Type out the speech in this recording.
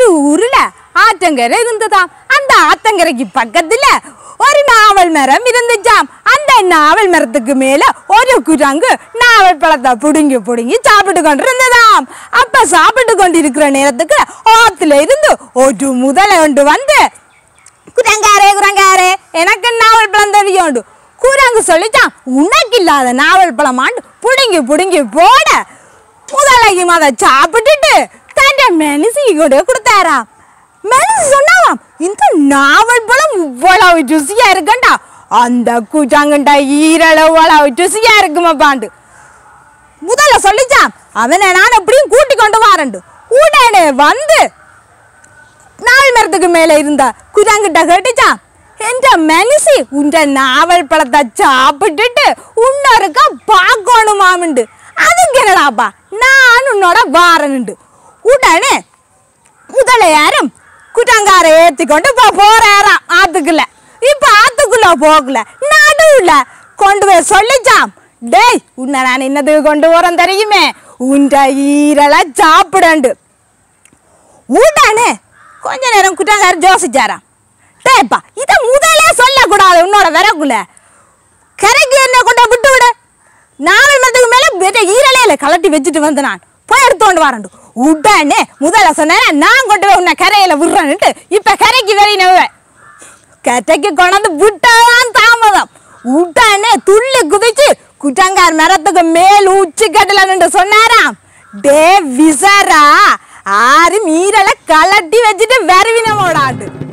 ஊர்ல ஆற்றங்கரை இருந்ததாம் அந்த ஆத்தங்கரைக்கு பக்கத்துல ஒரு நாவல் மரம் இருந்துச்சாம் அந்த நாவல் மரத்துக்கு மேல ஒரு குரங்கு நாவல் பழத்தை புடுங்கி புடுங்கி சாப்பிட்டு கொண்டு இருந்ததாம் அப்ப சாப்பிட்டு கொண்டு இருக்கிற நேரத்துக்கு ஆத்துல இருந்து ஒரு முதலை கொண்டு வந்து குரங்காரே குரங்காரே எனக்கு நாவல் பழம் தெரியும் குரங்கு சொல்லிச்சான் உனக்கு இல்லாத நாவல் பழமாண்டு புடுங்கி புடுங்கி போட முதலையும் அதை சாப்பிட்டுட்டு தன் மெனிசிக்கு கொண்டு கொடுத்தாராம் மெனிசி சொன்னாவாம் இந்த நாவல் பழம் இவ்வளவு ருசியா இருக்கண்டா அந்த குஜாங்கண்டா ஈரளவு ருசியா இருக்குமாப்பாண்டு முதல்ல சொல்லிச்சான் அவனை நான் எப்படியும் கூட்டி கொண்டு வரண்டு உடனே வந்து நாவல் மரத்துக்கு மேல இருந்த குரங்கிட்ட கேட்டுச்சான் என்ற மனுஷி உன்ற நாவல் பழத்தை சாப்பிட்டுட்டு உன்னொருக்கா பார்க்கணுமாமுண்டு அதுக்கு என்னடாப்பா நான் உன்னோட வாரனுண்டு உடனே முதலையாரும் குட்டங்கார ஏத்தி கொண்டு போ போறாராம் ஆத்துக்குள்ள இப்ப ஆத்துக்குள்ள போகல நடுவுல கொண்டு போய் சொல்லிச்சாம் டேய் உன்னை நான் என்னதுக்கு கொண்டு போறேன் தெரியுமே உன்ற ஈரலை சாப்பிடண்டு உடனே கொஞ்ச நேரம் குற்றங்காரர் யோசிச்சாராம் டேப்பா இதை முதலே சொல்லக்கூடாது உன்னோட விறகுல கரைக்கு என்ன கொண்டு விட்டு விடு நாவல் மரத்துக்கு மேல பெரிய ஈரலையில கலட்டி வச்சுட்டு வந்து நான் போய் எடுத்துകൊണ്ട് வரண்டு உடனே முதல்ல சொன்னேன் நான் கொண்டு போய் உன்னை கரையில விடுறேன்னுட்டு இப்ப கரைக்கு வெளியினவே கரைக்கு கொண்டாந்து விட்டாதான் தாமதம் உடனே துள்ளி குதிச்சு குற்றங்கார் மரத்துக்கு மேல் உச்சி கட்டல நின்று சொன்னாராம் டே விசரா ஆறு மீறலை கலட்டி வச்சுட்டு வரவினமோடாட்டு